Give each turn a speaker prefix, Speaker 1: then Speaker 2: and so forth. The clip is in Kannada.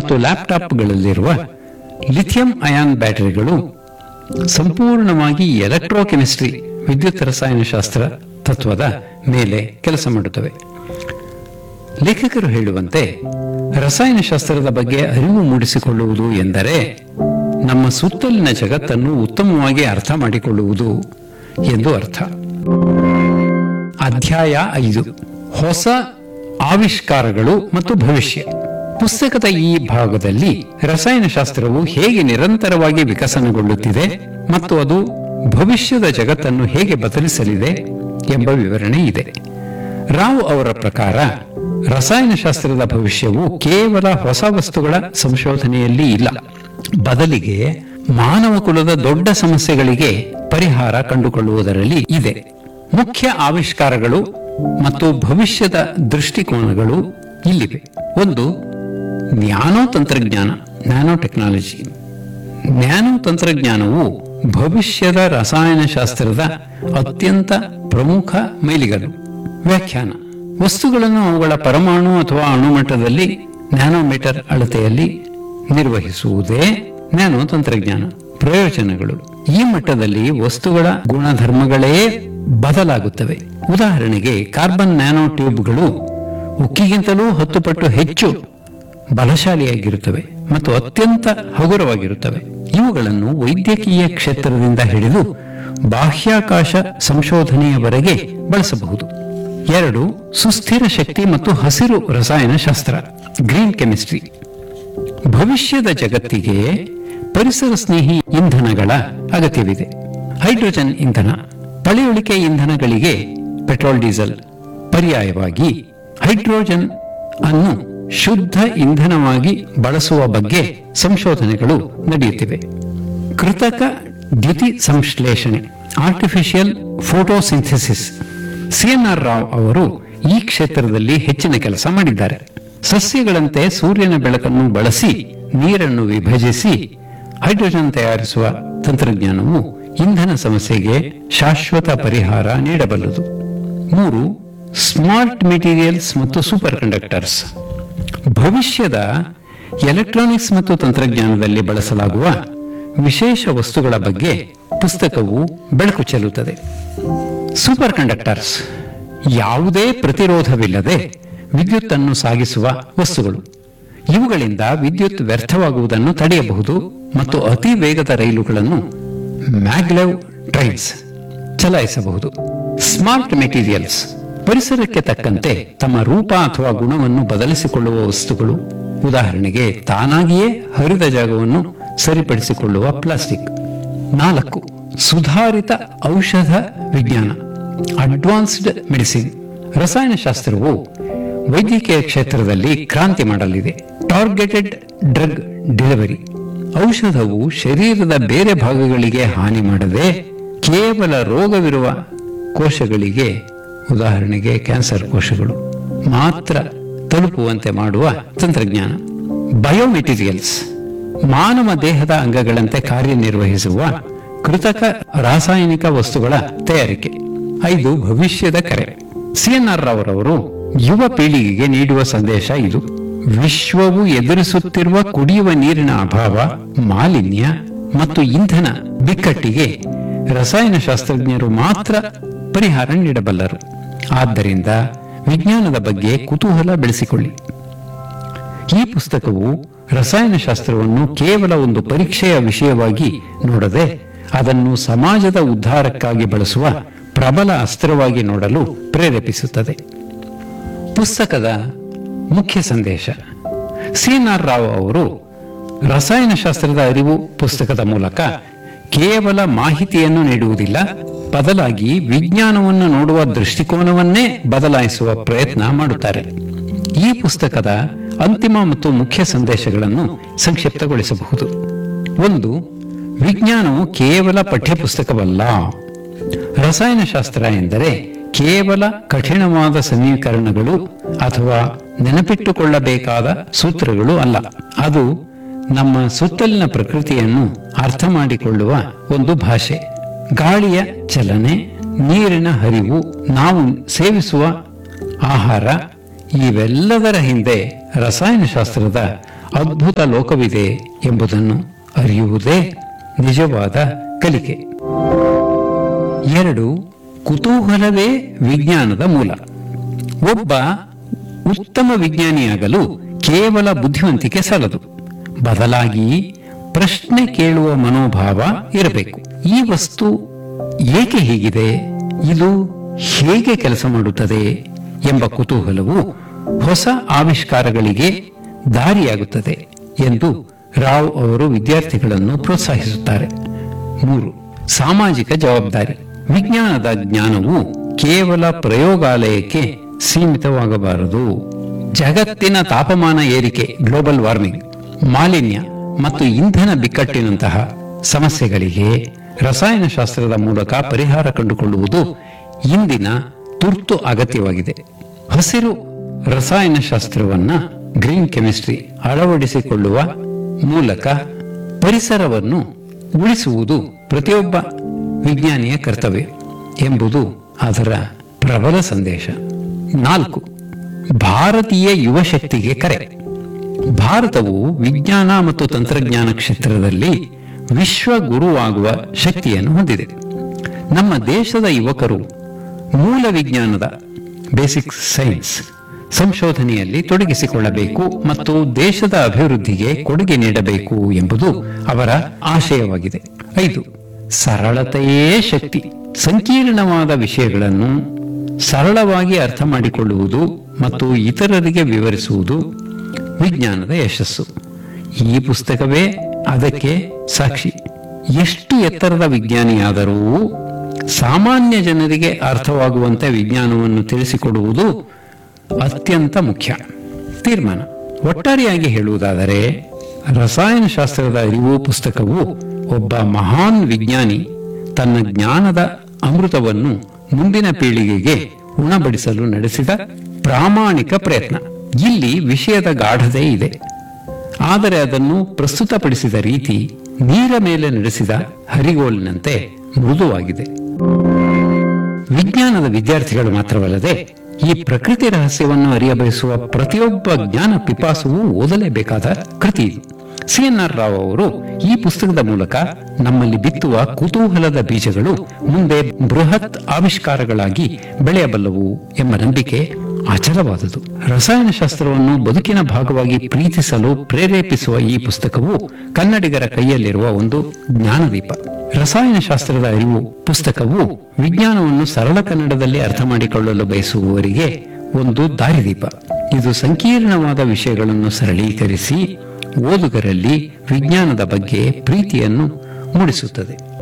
Speaker 1: ಮತ್ತು ಲ್ಯಾಪ್ಟಾಪ್ಗಳಲ್ಲಿರುವ ಲಿಥಿಯಂ ಅಯಾನ್ ಬ್ಯಾಟರಿಗಳು ಸಂಪೂರ್ಣವಾಗಿ ಎಲೆಕ್ಟ್ರೋಕೆಮಿಸ್ಟ್ರಿ ವಿದ್ಯುತ್ ರಸಾಯನಶಾಸ್ತ್ರ ತತ್ವದ ಮೇಲೆ ಕೆಲಸ ಮಾಡುತ್ತವೆ ಲೇಖಕರು ಹೇಳುವಂತೆ ರಸಾಯನಶಾಸ್ತ್ರದ ಬಗ್ಗೆ ಅರಿವು ಮೂಡಿಸಿಕೊಳ್ಳುವುದು ಎಂದರೆ ನಮ್ಮ ಸುತ್ತಲಿನ ಜಗತ್ತನ್ನು ಉತ್ತಮವಾಗಿ ಅರ್ಥ ಮಾಡಿಕೊಳ್ಳುವುದು ಎಂದು ಅರ್ಥ ಅಧ್ಯಾಯ ಐದು ಹೊಸ ಆವಿಷ್ಕಾರಗಳು ಮತ್ತು ಭವಿಷ್ಯ ಪುಸ್ತಕದ ಈ ಭಾಗದಲ್ಲಿ ರಸಾಯನಶಾಸ್ತ್ರವು ಹೇಗೆ ನಿರಂತರವಾಗಿ ವಿಕಸನಗೊಳ್ಳುತ್ತಿದೆ ಮತ್ತು ಅದು ಭವಿಷ್ಯದ ಜಗತ್ತನ್ನು ಹೇಗೆ ಬದಲಿಸಲಿದೆ ಎಂಬ ವಿವರಣೆ ಇದೆ ರಾವ್ ಅವರ ಪ್ರಕಾರ ರಸಾಯನಶಾಸ್ತ್ರದ ಭವಿಷ್ಯವು ಕೇವಲ ಹೊಸ ವಸ್ತುಗಳ ಸಂಶೋಧನೆಯಲ್ಲಿ ಇಲ್ಲ ಬದಲಿಗೆ ಮಾನವ ಕುಲದ ದೊಡ್ಡ ಸಮಸ್ಯೆಗಳಿಗೆ ಪರಿಹಾರ ಕಂಡುಕೊಳ್ಳುವುದರಲ್ಲಿ ಇದೆ ಮುಖ್ಯ ಆವಿಷ್ಕಾರಗಳು ಮತ್ತು ಭವಿಷ್ಯದ ದೃಷ್ಟಿಕೋನಗಳು ಇಲ್ಲಿವೆ ಒಂದು ನ್ಯಾನೋ ತಂತ್ರಜ್ಞಾನ ನ್ಯಾನೋ ಟೆಕ್ನಾಲಜಿ ನ್ಯಾನೋ ತಂತ್ರಜ್ಞಾನವು ಭವಿಷ್ಯದ ರಸಾಯನಶಾಸ್ತ್ರದ ಅತ್ಯಂತ ಪ್ರಮುಖ ಮೈಲಿಗಲ್ಲು ವ್ಯಾಖ್ಯಾನ ವಸ್ತುಗಳನ್ನು ಅವುಗಳ ಪರಮಾಣು ಅಥವಾ ಅಣುಮಟ್ಟದಲ್ಲಿ ನ್ಯಾನೋಮೀಟರ್ ಅಳತೆಯಲ್ಲಿ ನಿರ್ವಹಿಸುವುದೇ ನ್ಯಾನೋ ತಂತ್ರಜ್ಞಾನ ಪ್ರಯೋಜನಗಳು ಈ ಮಟ್ಟದಲ್ಲಿ ವಸ್ತುಗಳ ಗುಣಧರ್ಮಗಳೇ ಬದಲಾಗುತ್ತವೆ ಉದಾಹರಣೆಗೆ ಕಾರ್ಬನ್ ನ್ಯಾನೋ ಟ್ಯೂಬ್ಗಳು ಉಕ್ಕಿಗಿಂತಲೂ ಹತ್ತು ಪಟ್ಟು ಹೆಚ್ಚು ಬಲಶಾಲಿಯಾಗಿರುತ್ತವೆ ಮತ್ತು ಅತ್ಯಂತ ಹಗುರವಾಗಿರುತ್ತವೆ ಇವುಗಳನ್ನು ವೈದ್ಯಕೀಯ ಕ್ಷೇತ್ರದಿಂದ ಹಿಡಿದು ಬಾಹ್ಯಾಕಾಶ ಸಂಶೋಧನೆಯವರೆಗೆ ಬಳಸಬಹುದು ಎರಡು ಸುಸ್ಥಿರ ಶಕ್ತಿ ಮತ್ತು ಹಸಿರು ರಸಾಯನಶಾಸ್ತ್ರ ಗ್ರೀನ್ ಕೆಮಿಸ್ಟ್ರಿ ಭವಿಷ್ಯದ ಜಗತ್ತಿಗೆ ಪರಿಸರ ಸ್ನೇಹಿ ಇಂಧನಗಳ ಅಗತ್ಯವಿದೆ ಹೈಡ್ರೋಜನ್ ಇಂಧನ ಪಳೆಯುಳಿಕೆ ಇಂಧನಗಳಿಗೆ ಪೆಟ್ರೋಲ್ ಡೀಸೆಲ್ ಪರ್ಯಾಯವಾಗಿ ಹೈಡ್ರೋಜನ್ ಅನ್ನು ಶುದ್ಧ ಇಂಧನವಾಗಿ ಬಳಸುವ ಬಗ್ಗೆ ಸಂಶೋಧನೆಗಳು ನಡೆಯುತ್ತಿವೆ ಕೃತಕ ದ್ಯುತಿ ಸಂಶ್ಲೇಷಣೆ ಆರ್ಟಿಫಿಷಿಯಲ್ ಫೋಟೋಸಿಂಥೆಸಿಸ್ ಸಿಎನ್ಆರ್ ರಾವ್ ಅವರು ಈ ಕ್ಷೇತ್ರದಲ್ಲಿ ಹೆಚ್ಚಿನ ಕೆಲಸ ಮಾಡಿದ್ದಾರೆ ಸಸ್ಯಗಳಂತೆ ಸೂರ್ಯನ ಬೆಳಕನ್ನು ಬಳಸಿ ನೀರನ್ನು ವಿಭಜಿಸಿ ಹೈಡ್ರೋಜನ್ ತಯಾರಿಸುವ ತಂತ್ರಜ್ಞಾನವು ಇಂಧನ ಸಮಸ್ಯೆಗೆ ಶಾಶ್ವತ ಪರಿಹಾರ ನೀಡಬಲ್ಲದು ಮೂರು ಸ್ಮಾರ್ಟ್ ಮೆಟೀರಿಯಲ್ಸ್ ಮತ್ತು ಸೂಪರ್ ಕಂಡಕ್ಟರ್ಸ್ ಭವಿಷ್ಯದ ಎಲೆಕ್ಟ್ರಾನಿಕ್ಸ್ ಮತ್ತು ತಂತ್ರಜ್ಞಾನದಲ್ಲಿ ಬಳಸಲಾಗುವ ವಿಶೇಷ ವಸ್ತುಗಳ ಬಗ್ಗೆ ಪುಸ್ತಕವು ಬೆಳಕು ಚೆಲ್ಲುತ್ತದೆ ಸೂಪರ್ ಕಂಡಕ್ಟರ್ಸ್ ಯಾವುದೇ ಪ್ರತಿರೋಧವಿಲ್ಲದೆ ವಿದ್ಯುತ್ತನ್ನು ಸಾಗಿಸುವ ವಸ್ತುಗಳು ಇವುಗಳಿಂದ ವಿದ್ಯುತ್ ವ್ಯರ್ಥವಾಗುವುದನ್ನು ತಡೆಯಬಹುದು ಮತ್ತು ಅತಿ ವೇಗದ ರೈಲುಗಳನ್ನು ಮ್ಯಾಗ್ಲೆವ್ ಟ್ರೈನ್ಸ್ ಚಲಾಯಿಸಬಹುದು ಸ್ಮಾರ್ಟ್ ಮೆಟೀರಿಯಲ್ಸ್ ಪರಿಸರಕ್ಕೆ ತಕ್ಕಂತೆ ತಮ್ಮ ರೂಪ ಅಥವಾ ಗುಣವನ್ನು ಬದಲಿಸಿಕೊಳ್ಳುವ ವಸ್ತುಗಳು ಉದಾಹರಣೆಗೆ ತಾನಾಗಿಯೇ ಹರಿದ ಜಾಗವನ್ನು ಸರಿಪಡಿಸಿಕೊಳ್ಳುವ ಪ್ಲಾಸ್ಟಿಕ್ ನಾಲ್ಕು ಸುಧಾರಿತ ಔಷಧ ವಿಜ್ಞಾನ ಅಡ್ವಾನ್ಸ್ಡ್ ಮೆಡಿಸಿನ್ ರಸಾಯನಶಾಸ್ತ್ರವು ವೈದ್ಯಕೀಯ ಕ್ಷೇತ್ರದಲ್ಲಿ ಕ್ರಾಂತಿ ಮಾಡಲಿದೆ ಟಾರ್ಗೆಟೆಡ್ ಡ್ರಗ್ ಡೆಲಿವರಿ ಔಷಧವು ಶರೀರದ ಬೇರೆ ಭಾಗಗಳಿಗೆ ಹಾನಿ ಮಾಡದೆ ಕೇವಲ ರೋಗವಿರುವ ಕೋಶಗಳಿಗೆ ಉದಾಹರಣೆಗೆ ಕ್ಯಾನ್ಸರ್ ಕೋಶಗಳು ಮಾತ್ರ ತಲುಪುವಂತೆ ಮಾಡುವ ತಂತ್ರಜ್ಞಾನ ಬಯೋಮೆಟೀರಿಯಲ್ಸ್ ಮಾನವ ದೇಹದ ಅಂಗಗಳಂತೆ ಕಾರ್ಯನಿರ್ವಹಿಸುವ ಕೃತಕ ರಾಸಾಯನಿಕ ವಸ್ತುಗಳ ತಯಾರಿಕೆ ಐದು ಭವಿಷ್ಯದ ಕರೆ ಸಿಎನ್ಆರ್ ರಾವ್ರವರು ಯುವ ಪೀಳಿಗೆಗೆ ನೀಡುವ ಸಂದೇಶ ಇದು ವಿಶ್ವವು ಎದುರಿಸುತ್ತಿರುವ ಕುಡಿಯುವ ನೀರಿನ ಅಭಾವ ಮಾಲಿನ್ಯ ಮತ್ತು ಇಂಧನ ಬಿಕ್ಕಟ್ಟಿಗೆ ರಸಾಯನಶಾಸ್ತ್ರಜ್ಞರು ಮಾತ್ರ ಪರಿಹಾರ ನೀಡಬಲ್ಲರು ಆದ್ದರಿಂದ ವಿಜ್ಞಾನದ ಬಗ್ಗೆ ಕುತೂಹಲ ಬೆಳೆಸಿಕೊಳ್ಳಿ ಈ ಪುಸ್ತಕವು ರಸಾಯನಶಾಸ್ತ್ರವನ್ನು ಕೇವಲ ಒಂದು ಪರೀಕ್ಷೆಯ ವಿಷಯವಾಗಿ ನೋಡದೆ ಅದನ್ನು ಸಮಾಜದ ಉದ್ಧಾರಕ್ಕಾಗಿ ಬಳಸುವ ಪ್ರಬಲ ಅಸ್ತ್ರವಾಗಿ ನೋಡಲು ಪ್ರೇರೇಪಿಸುತ್ತದೆ ಪುಸ್ತಕದ ಮುಖ್ಯ ಸಂದೇಶ ಸಿಎನ್ಆರ್ ರಾವ್ ಅವರು ರಸಾಯನಶಾಸ್ತ್ರದ ಅರಿವು ಪುಸ್ತಕದ ಮೂಲಕ ಕೇವಲ ಮಾಹಿತಿಯನ್ನು ನೀಡುವುದಿಲ್ಲ ಬದಲಾಗಿ ವಿಜ್ಞಾನವನ್ನು ನೋಡುವ ದೃಷ್ಟಿಕೋನವನ್ನೇ ಬದಲಾಯಿಸುವ ಪ್ರಯತ್ನ ಮಾಡುತ್ತಾರೆ ಈ ಪುಸ್ತಕದ ಅಂತಿಮ ಮತ್ತು ಮುಖ್ಯ ಸಂದೇಶಗಳನ್ನು ಸಂಕ್ಷಿಪ್ತಗೊಳಿಸಬಹುದು ಒಂದು ವಿಜ್ಞಾನವು ಕೇವಲ ಪಠ್ಯಪುಸ್ತಕವಲ್ಲ ರಸಾಯನಶಾಸ್ತ್ರ ಎಂದರೆ ಕೇವಲ ಕಠಿಣವಾದ ಸಮೀಕರಣಗಳು ಅಥವಾ ನೆನಪಿಟ್ಟುಕೊಳ್ಳಬೇಕಾದ ಸೂತ್ರಗಳು ಅಲ್ಲ ಅದು ನಮ್ಮ ಸುತ್ತಲಿನ ಪ್ರಕೃತಿಯನ್ನು ಅರ್ಥ ಮಾಡಿಕೊಳ್ಳುವ ಒಂದು ಭಾಷೆ ಗಾಳಿಯ ಚಲನೆ ನೀರಿನ ಹರಿವು ನಾವು ಸೇವಿಸುವ ಆಹಾರ ಇವೆಲ್ಲದರ ಹಿಂದೆ ರಸಾಯನಶಾಸ್ತ್ರದ ಅದ್ಭುತ ಲೋಕವಿದೆ ಎಂಬುದನ್ನು ಅರಿಯುವುದೇ ನಿಜವಾದ ಕಲಿಕೆ ಎರಡು ಕುತೂಹಲವೇ ವಿಜ್ಞಾನದ ಮೂಲ ಒಬ್ಬ ಉತ್ತಮ ವಿಜ್ಞಾನಿಯಾಗಲು ಕೇವಲ ಬುದ್ಧಿವಂತಿಕೆ ಸಾಲದು ಬದಲಾಗಿ ಪ್ರಶ್ನೆ ಕೇಳುವ ಮನೋಭಾವ ಇರಬೇಕು ಈ ವಸ್ತು ಏಕೆ ಹೀಗಿದೆ ಇದು ಹೇಗೆ ಕೆಲಸ ಮಾಡುತ್ತದೆ ಎಂಬ ಕುತೂಹಲವು ಹೊಸ ಆವಿಷ್ಕಾರಗಳಿಗೆ ದಾರಿಯಾಗುತ್ತದೆ ಎಂದು ರಾವ್ ಅವರು ವಿದ್ಯಾರ್ಥಿಗಳನ್ನು ಪ್ರೋತ್ಸಾಹಿಸುತ್ತಾರೆ ಮೂರು ಸಾಮಾಜಿಕ ಜವಾಬ್ದಾರಿ ವಿಜ್ಞಾನದ ಜ್ಞಾನವು ಕೇವಲ ಪ್ರಯೋಗಾಲಯಕ್ಕೆ ಸೀಮಿತವಾಗಬಾರದು ಜಗತ್ತಿನ ತಾಪಮಾನ ಏರಿಕೆ ಗ್ಲೋಬಲ್ ವಾರ್ಮಿಂಗ್ ಮಾಲಿನ್ಯ ಮತ್ತು ಇಂಧನ ಬಿಕ್ಕಟ್ಟಿನಂತಹ ಸಮಸ್ಯೆಗಳಿಗೆ ರಸಾಯನಶಾಸ್ತ್ರದ ಮೂಲಕ ಪರಿಹಾರ ಕಂಡುಕೊಳ್ಳುವುದು ಇಂದಿನ ತುರ್ತು ಅಗತ್ಯವಾಗಿದೆ ಹಸಿರು ರಸಾಯನಶಾಸ್ತ್ರವನ್ನ ಗ್ರೀನ್ ಕೆಮಿಸ್ಟ್ರಿ ಅಳವಡಿಸಿಕೊಳ್ಳುವ ಮೂಲಕ ಪರಿಸರವನ್ನು ಉಳಿಸುವುದು ಪ್ರತಿಯೊಬ್ಬ ವಿಜ್ಞಾನಿಯ ಕರ್ತವ್ಯ ಎಂಬುದು ಅದರ ಪ್ರಬಲ ಸಂದೇಶ ನಾಲ್ಕು ಭಾರತೀಯ ಯುವ ಶಕ್ತಿಗೆ ಕರೆ ಭಾರತವು ವಿಜ್ಞಾನ ಮತ್ತು ತಂತ್ರಜ್ಞಾನ ಕ್ಷೇತ್ರದಲ್ಲಿ ವಿಶ್ವ ಗುರುವಾಗುವ ಶಕ್ತಿಯನ್ನು ಹೊಂದಿದೆ ನಮ್ಮ ದೇಶದ ಯುವಕರು ಮೂಲ ವಿಜ್ಞಾನದ ಬೇಸಿಕ್ ಸೈನ್ಸ್ ಸಂಶೋಧನೆಯಲ್ಲಿ ತೊಡಗಿಸಿಕೊಳ್ಳಬೇಕು ಮತ್ತು ದೇಶದ ಅಭಿವೃದ್ಧಿಗೆ ಕೊಡುಗೆ ನೀಡಬೇಕು ಎಂಬುದು ಅವರ ಆಶಯವಾಗಿದೆ ಐದು ಸರಳತೆಯೇ ಶಕ್ತಿ ಸಂಕೀರ್ಣವಾದ ವಿಷಯಗಳನ್ನು ಸರಳವಾಗಿ ಅರ್ಥ ಮಾಡಿಕೊಳ್ಳುವುದು ಮತ್ತು ಇತರರಿಗೆ ವಿವರಿಸುವುದು ವಿಜ್ಞಾನದ ಯಶಸ್ಸು ಈ ಪುಸ್ತಕವೇ ಅದಕ್ಕೆ ಸಾಕ್ಷಿ ಎಷ್ಟು ಎತ್ತರದ ವಿಜ್ಞಾನಿಯಾದರೂ ಸಾಮಾನ್ಯ ಜನರಿಗೆ ಅರ್ಥವಾಗುವಂತೆ ವಿಜ್ಞಾನವನ್ನು ತಿಳಿಸಿಕೊಡುವುದು ಅತ್ಯಂತ ಮುಖ್ಯ ತೀರ್ಮಾನ ಒಟ್ಟಾರೆಯಾಗಿ ಹೇಳುವುದಾದರೆ ರಸಾಯನಶಾಸ್ತ್ರದ ಅರಿವು ಪುಸ್ತಕವು ಒಬ್ಬ ಮಹಾನ್ ವಿಜ್ಞಾನಿ ತನ್ನ ಜ್ಞಾನದ ಅಮೃತವನ್ನು ಮುಂದಿನ ಪೀಳಿಗೆಗೆ ಉಣಬಡಿಸಲು ನಡೆಸಿದ ಪ್ರಾಮಾಣಿಕ ಪ್ರಯತ್ನ ಇಲ್ಲಿ ವಿಷಯದ ಗಾಢತೆ ಇದೆ ಆದರೆ ಅದನ್ನು ಪ್ರಸ್ತುತಪಡಿಸಿದ ರೀತಿ ನೀರ ಮೇಲೆ ನಡೆಸಿದ ಹರಿಗೋಲಿನಂತೆ ಮೃದುವಾಗಿದೆ ವಿಜ್ಞಾನದ ವಿದ್ಯಾರ್ಥಿಗಳು ಮಾತ್ರವಲ್ಲದೆ ಈ ಪ್ರಕೃತಿ ರಹಸ್ಯವನ್ನು ಅರಿಯಬಯಸುವ ಪ್ರತಿಯೊಬ್ಬ ಜ್ಞಾನ ಪಿಪಾಸುವು ಓದಲೇಬೇಕಾದ ಕೃತಿ ಇದು ಸಿಎನ್ಆರ್ ರಾವ್ ಅವರು ಈ ಪುಸ್ತಕದ ಮೂಲಕ ನಮ್ಮಲ್ಲಿ ಬಿತ್ತುವ ಕುತೂಹಲದ ಬೀಜಗಳು ಮುಂದೆ ಬೃಹತ್ ಆವಿಷ್ಕಾರಗಳಾಗಿ ಬೆಳೆಯಬಲ್ಲವು ಎಂಬ ನಂಬಿಕೆ ಅಚಲವಾದುದು ರಸಾಯನಶಾಸ್ತ್ರವನ್ನು ಬದುಕಿನ ಭಾಗವಾಗಿ ಪ್ರೀತಿಸಲು ಪ್ರೇರೇಪಿಸುವ ಈ ಪುಸ್ತಕವು ಕನ್ನಡಿಗರ ಕೈಯಲ್ಲಿರುವ ಒಂದು ಜ್ಞಾನದೀಪ ರಸಾಯನಶಾಸ್ತ್ರದ ಅರಿವು ಪುಸ್ತಕವು ವಿಜ್ಞಾನವನ್ನು ಸರಳ ಕನ್ನಡದಲ್ಲಿ ಅರ್ಥ ಮಾಡಿಕೊಳ್ಳಲು ಬಯಸುವವರಿಗೆ ಒಂದು ದಾರಿದೀಪ ಇದು ಸಂಕೀರ್ಣವಾದ ವಿಷಯಗಳನ್ನು ಸರಳೀಕರಿಸಿ ಓದುಗರಲ್ಲಿ ವಿಜ್ಞಾನದ ಬಗ್ಗೆ ಪ್ರೀತಿಯನ್ನು ಮೂಡಿಸುತ್ತದೆ